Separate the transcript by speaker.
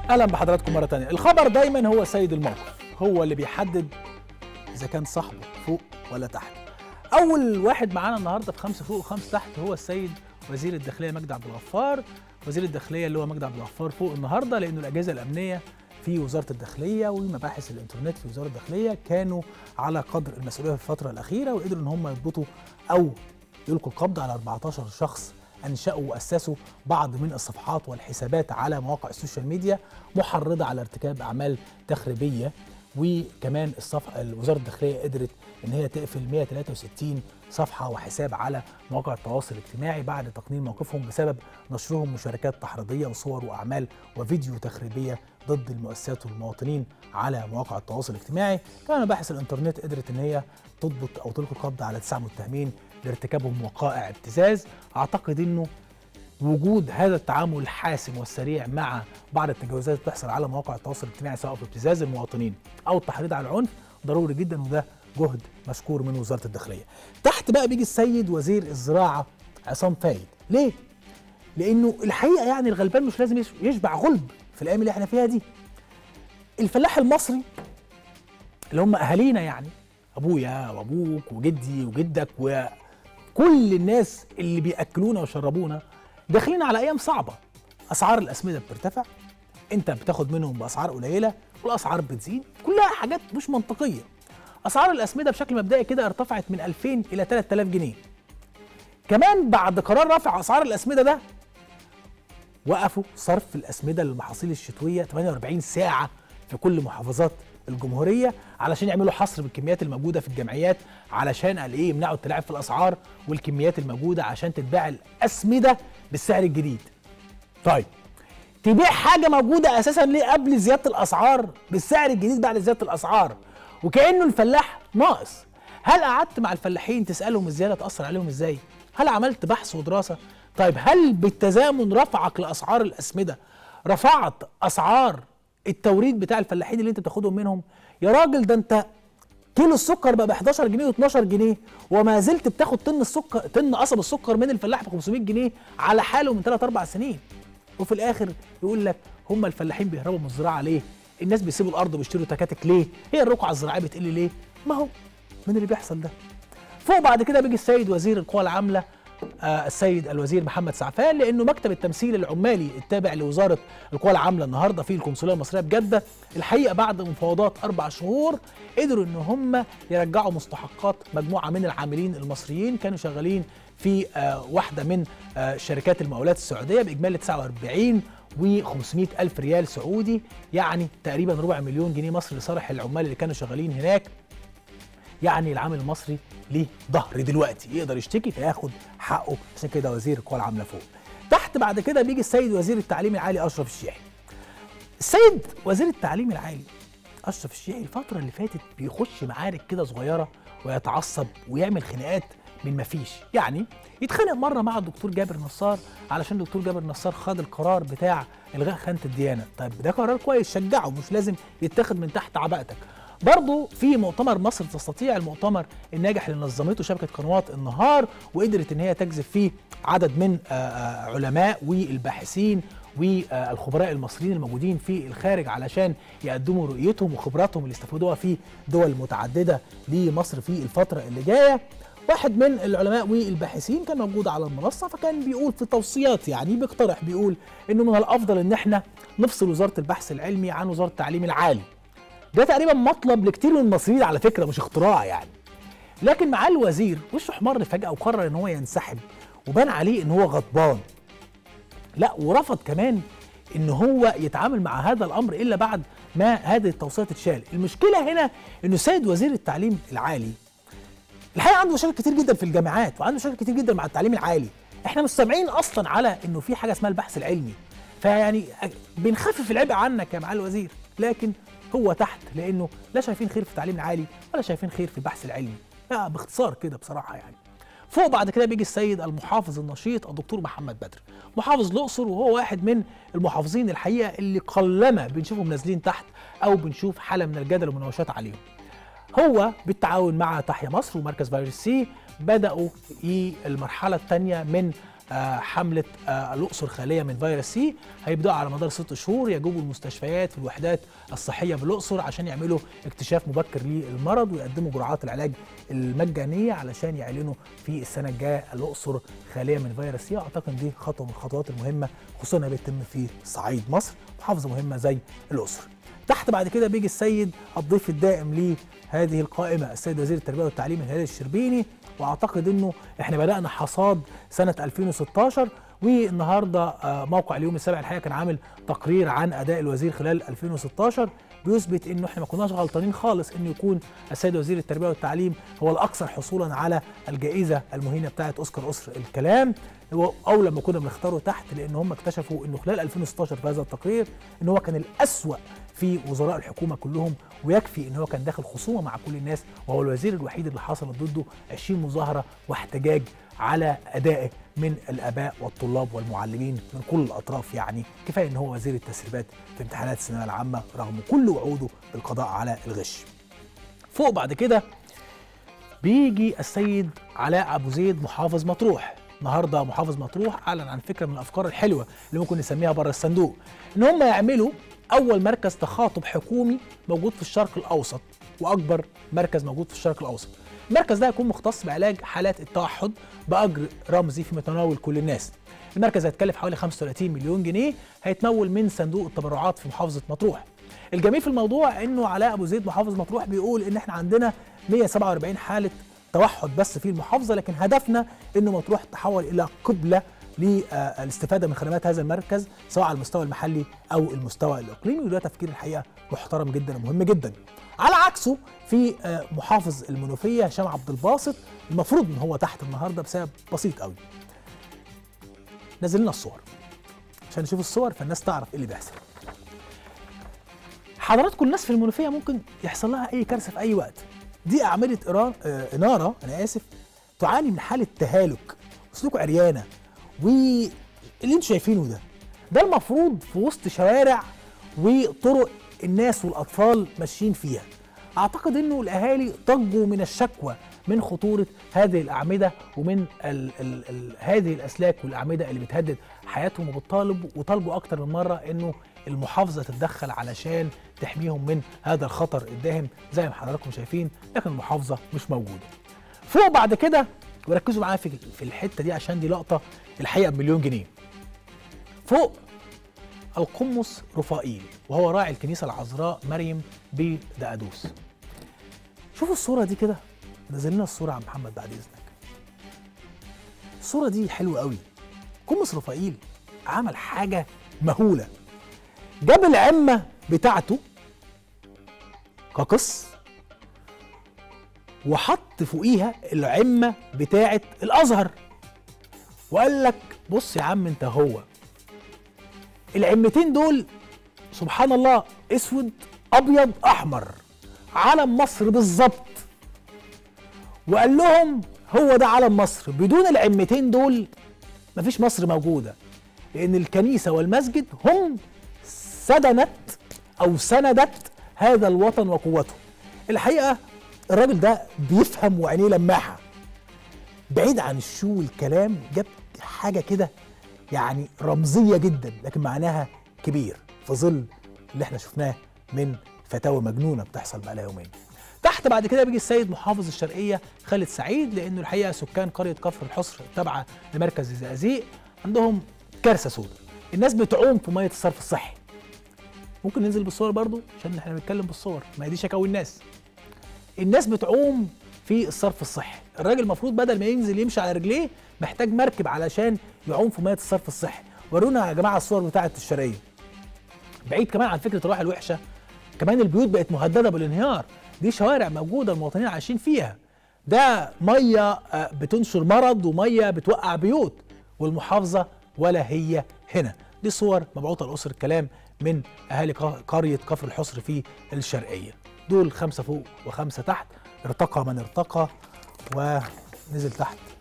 Speaker 1: اهلا بحضراتكم مره تانية الخبر دايما هو سيد الموقف هو اللي بيحدد اذا كان صاحبه فوق ولا تحت اول واحد معانا النهارده في خمسه فوق وخمسه تحت هو السيد وزير الداخليه مجدي عبد الغفار وزير الداخليه اللي هو مجدي عبد الغفار فوق النهارده لانه الاجهزه الامنيه في وزاره الداخليه ومباحث الانترنت في وزاره الداخليه كانوا على قدر المسؤوليه في الفتره الاخيره وقدروا ان هم يضبطوا او يلقوا القبض على 14 شخص انشأوا واسسوا بعض من الصفحات والحسابات على مواقع السوشيال ميديا محرضه على ارتكاب اعمال تخريبيه وكمان الصفحه وزاره الداخليه قدرت ان هي تقفل 163 صفحه وحساب على مواقع التواصل الاجتماعي بعد تقنين موقفهم بسبب نشرهم مشاركات تحريضيه وصور واعمال وفيديو تخريبيه ضد المؤسسات والمواطنين على مواقع التواصل الاجتماعي كمان مباحث الانترنت قدرت ان هي تضبط او تلقي القبض على تسعه متهمين لارتكابهم وقائع ابتزاز اعتقد انه وجود هذا التعامل الحاسم والسريع مع بعض التجاوزات اللي بتحصل على مواقع التواصل الاجتماعي سواء في ابتزاز المواطنين او التحريض على العنف ضروري جدا وده جهد مشكور من وزاره الداخليه. تحت بقى بيجي السيد وزير الزراعه عصام فايد، ليه؟ لانه الحقيقه يعني الغلبان مش لازم يشبع غلب في الايام اللي احنا فيها دي. الفلاح المصري اللي هم اهالينا يعني ابويا وابوك وجدي وجدك وكل الناس اللي بياكلونا ويشربونا داخلين على ايام صعبه اسعار الاسمده بترتفع انت بتاخد منهم باسعار قليله والاسعار بتزيد كلها حاجات مش منطقيه اسعار الاسمده بشكل مبدئي كده ارتفعت من 2000 الى 3000 جنيه كمان بعد قرار رفع اسعار الاسمده ده وقفوا صرف الاسمده للمحاصيل الشتويه 48 ساعه في كل محافظات الجمهوريه علشان يعملوا حصر بالكميات الموجوده في الجمعيات علشان قال ايه يمنعوا التلاعب في الاسعار والكميات الموجوده عشان تتباع الاسمده بالسعر الجديد. طيب تبيع حاجه موجوده اساسا ليه قبل زياده الاسعار بالسعر الجديد بعد زياده الاسعار وكانه الفلاح ناقص. هل قعدت مع الفلاحين تسالهم الزياده تاثر عليهم ازاي؟ هل عملت بحث ودراسه؟ طيب هل بالتزامن رفعك لاسعار الاسمده رفعت اسعار التوريد بتاع الفلاحين اللي انت بتاخدهم منهم يا راجل ده انت كيلو السكر بقى ب 11 جنيه و12 جنيه وما زلت بتاخد طن السكر طن قصب السكر من الفلاح ب 500 جنيه على حاله من 3 4 سنين وفي الاخر يقول لك هم الفلاحين بيهربوا من الزراعه ليه؟ الناس بيسيبوا الارض وبيشتروا تكاتك ليه؟ هي الرقعه الزراعيه بتقل ليه؟ ما هو من اللي بيحصل ده فوق بعد كده بيجي السيد وزير القوى العامله آه السيد الوزير محمد سعفان لانه مكتب التمثيل العمالي التابع لوزاره القوى العامله النهارده في القنصليه المصريه بجده الحقيقه بعد مفاوضات اربع شهور قدروا ان هم يرجعوا مستحقات مجموعه من العاملين المصريين كانوا شغالين في آه واحده من آه شركات المقاولات السعوديه باجمالي 49 و500 الف ريال سعودي يعني تقريبا ربع مليون جنيه مصري لصالح العمال اللي كانوا شغالين هناك يعني العامل المصري ليه ظهر دلوقتي يقدر يشتكي فياخد حقه عشان كده وزير القوى العامله فوق تحت بعد كده بيجي السيد وزير التعليم العالي اشرف الشيحي السيد وزير التعليم العالي اشرف الشيحي الفتره اللي فاتت بيخش معارك كده صغيره ويتعصب ويعمل خناقات من ما فيش يعني يتخانق مره مع الدكتور جابر نصار علشان الدكتور جابر نصار خد القرار بتاع الغاء خانه الديانه طيب ده قرار كويس شجعه مش لازم يتاخد من تحت عباءتك برضه في مؤتمر مصر تستطيع المؤتمر الناجح اللي نظمته شبكه قنوات النهار وقدرت ان هي تجذب فيه عدد من علماء والباحثين والخبراء المصريين الموجودين في الخارج علشان يقدموا رؤيتهم وخبراتهم اللي استفادوها في دول متعدده لمصر في الفتره اللي جايه واحد من العلماء والباحثين كان موجود على المنصه فكان بيقول في توصيات يعني بيقترح بيقول انه من الافضل ان احنا نفصل وزاره البحث العلمي عن وزاره التعليم العالي ده تقريبا مطلب لكتير من المصريين على فكره مش اختراع يعني لكن معاه الوزير وشه احمر فجاه وقرر ان هو ينسحب وبان عليه ان هو غضبان لا ورفض كمان ان هو يتعامل مع هذا الامر الا بعد ما هذه التوصيه تتشال المشكله هنا انه السيد وزير التعليم العالي الحقيقه عنده مشاكل كتير جدا في الجامعات وعنده مشاكل كتير جدا مع التعليم العالي احنا مش سامعين اصلا على انه في حاجه اسمها البحث العلمي فيعني بنخفف العبء عنك يا معالي الوزير لكن هو تحت لانه لا شايفين خير في التعليم العالي ولا شايفين خير في البحث العلمي لا باختصار كده بصراحه يعني فوق بعد كده بيجي السيد المحافظ النشيط الدكتور محمد بدر محافظ الاقصر وهو واحد من المحافظين الحقيقه اللي قلما بنشوفهم نازلين تحت او بنشوف حاله من الجدل والمناوشات عليهم هو بالتعاون مع تحيا مصر ومركز فيروس سي بداوا المرحله الثانيه من آه، حمله آه، الاقصر خاليه من فيروس سي هيبداوا على مدار ست شهور يجوبوا المستشفيات في الوحدات الصحيه بالاقصر عشان يعملوا اكتشاف مبكر للمرض ويقدموا جرعات العلاج المجانيه علشان يعلنوا في السنه الجايه الاقصر خاليه من فيروس سي اعتقد دي خطوه من الخطوات المهمه خصوصا انها بتتم في صعيد مصر محافظه مهمه زي الاقصر تحت بعد كده بيجي السيد الضيف الدائم لهذه القائمه السيد وزير التربيه والتعليم الهلال الشربيني واعتقد انه احنا بدانا حصاد سنه 2016 والنهارده آه، موقع اليوم السابع الحقيقه كان عامل تقرير عن اداء الوزير خلال 2016 بيثبت انه احنا ما كناش غلطانين خالص انه يكون السيد وزير التربيه والتعليم هو الاكثر حصولا على الجائزه المهينه بتاعه اوسكار اسر الكلام هو او لما كنا بنختاره تحت لان هم اكتشفوا انه خلال 2016 في هذا التقرير ان هو كان الاسوا في وزراء الحكومه كلهم ويكفي ان هو كان داخل خصومه مع كل الناس وهو الوزير الوحيد اللي حصلت ضده 20 مظاهره واحتجاج على ادائه من الاباء والطلاب والمعلمين من كل الاطراف يعني كفايه ان هو وزير التسريبات في امتحانات الثانويه العامه رغم كل وعوده بالقضاء على الغش. فوق بعد كده بيجي السيد علاء ابو زيد محافظ مطروح النهارده محافظ مطروح اعلن عن فكره من الافكار الحلوه اللي ممكن نسميها بره الصندوق ان هم يعملوا اول مركز تخاطب حكومي موجود في الشرق الاوسط واكبر مركز موجود في الشرق الاوسط المركز ده هيكون مختص بعلاج حالات التوحد باجر رمزي في متناول كل الناس المركز هيتكلف حوالي 35 مليون جنيه هيتمول من صندوق التبرعات في محافظه مطروح الجميل في الموضوع انه علاء ابو زيد محافظ مطروح بيقول ان احنا عندنا 147 حاله توحد بس في المحافظه لكن هدفنا انه مطروح تتحول الى قبله للاستفاده من خدمات هذا المركز سواء على المستوى المحلي او المستوى الاقليمي وده تفكير الحقيقه محترم جدا ومهم جدا. على عكسه في آه، محافظ المنوفيه هشام عبد الباسط المفروض ان هو تحت النهارده بسبب بسيط قوي. نزل لنا الصور عشان نشوف الصور فالناس تعرف ايه اللي بيحصل. حضراتكم الناس في المنوفيه ممكن يحصل لها اي كارثه في اي وقت. دي اعمده إيران آه، اناره انا اسف تعاني من حاله تهالك سلوك عريانه واللي انتوا شايفينه ده ده المفروض في وسط شوارع وطرق الناس والاطفال ماشيين فيها اعتقد انه الاهالي ضجوا من الشكوى من خطوره هذه الاعمده ومن ال ال ال هذه الاسلاك والاعمده اللي بتهدد حياتهم وبتطالب وطالبوا اكتر من مره انه المحافظه تتدخل علشان تحميهم من هذا الخطر الداهم زي ما حضراتكم شايفين لكن المحافظه مش موجوده. فوق بعد كده وركزوا معايا في في الحته دي عشان دي لقطه الحقيقه بمليون جنيه. فوق القمص رفائيل وهو راعي الكنيسه العذراء مريم بدقدوس. شوفوا الصوره دي كده نزل لنا الصوره يا عم محمد بعد اذنك. الصوره دي حلوه قوي. قمص رفائيل عمل حاجه مهوله. جاب العمه بتاعته كقص وحط فوقيها العمه بتاعه الازهر وقال لك بص يا عم انت هو العمتين دول سبحان الله اسود ابيض احمر علم مصر بالظبط وقال لهم هو ده علم مصر بدون العمتين دول مفيش مصر موجوده لان الكنيسه والمسجد هم سدنت او سندت هذا الوطن وقوته الحقيقه الراجل ده بيفهم وعينيه لماحه بعيد عن الشو والكلام جاب حاجه كده يعني رمزيه جدا لكن معناها كبير في ظل اللي احنا شفناه من فتاوى مجنونه بتحصل بقالها يومين تحت بعد كده بيجي السيد محافظ الشرقيه خالد سعيد لانه الحقيقه سكان قريه كفر الحصر التابعه لمركز الزقازيق عندهم كارثه سوداء الناس بتعوم في ميه الصرف الصحي ممكن ننزل بالصور برضو عشان احنا بنتكلم بالصور ما هي دي شكاوي الناس الناس بتعوم في الصرف الصحي الراجل المفروض بدل ما ينزل يمشي على رجليه محتاج مركب علشان يعوم في ميه الصرف الصحي ورونا يا جماعه الصور بتاعه الشرقيه بعيد كمان عن فكره الروح الوحشه كمان البيوت بقت مهدده بالانهيار دي شوارع موجوده المواطنين عايشين فيها ده ميه آه، بتنشر مرض وميه بتوقع بيوت والمحافظه ولا هي هنا دي صور مبعوثه لاسر الكلام من اهالي قا- قريه كفر الحصر في الشرقيه دول خمسه فوق وخمسه تحت ارتقى من ارتقى ونزل تحت